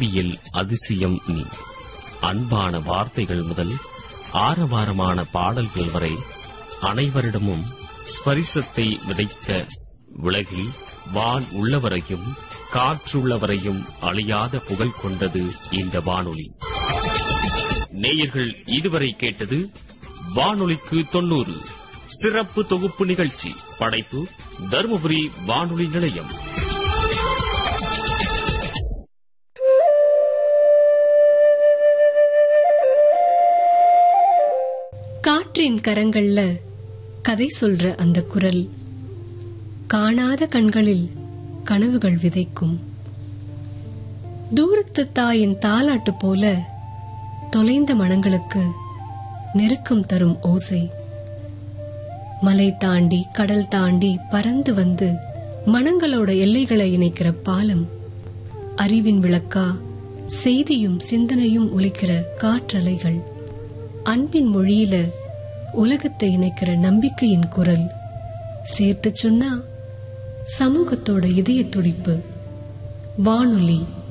அறிவியல் அதிசயம் நீ அன்பான வார்த்தைகள் முதல் ஆரவாரமான பாடல்கள் வரை அனைவரிடமும் ஸ்பரிசத்தை விதைத்த உலகில் வான் உள்ளவரையும் காற்றுள்ளவரையும் அழியாத புகழ் கொண்டது இந்த வானொலி நேயர்கள் இதுவரை கேட்டது வானொலிக்கு தொண்ணூறு சிறப்பு தொகுப்பு நிகழ்ச்சி படைப்பு தருமபுரி வானொலி நிலையம் காற்றின் கரங்கள்ல கதை சொல்ற அந்த குரல் காணாத கண்களில் கனவுகள் விதைக்கும் தூரத்து தாயின் தாலாட்டு போல தொலைந்த மனங்களுக்கு நெருக்கம் தரும் ஓசை மலை தாண்டி கடல் தாண்டி பறந்து வந்து மனங்களோட எல்லைகளை இணைக்கிற பாலம் அறிவின் விளக்கா செய்தியும் சிந்தனையும் ஒலிக்கிற காற்றலைகள் அன்பின் மொழியில உலகத்தை இணைக்கிற நம்பிக்கையின் குரல் சேர்த்து சொன்னா சமூகத்தோட இதய துடிப்பு வானொலி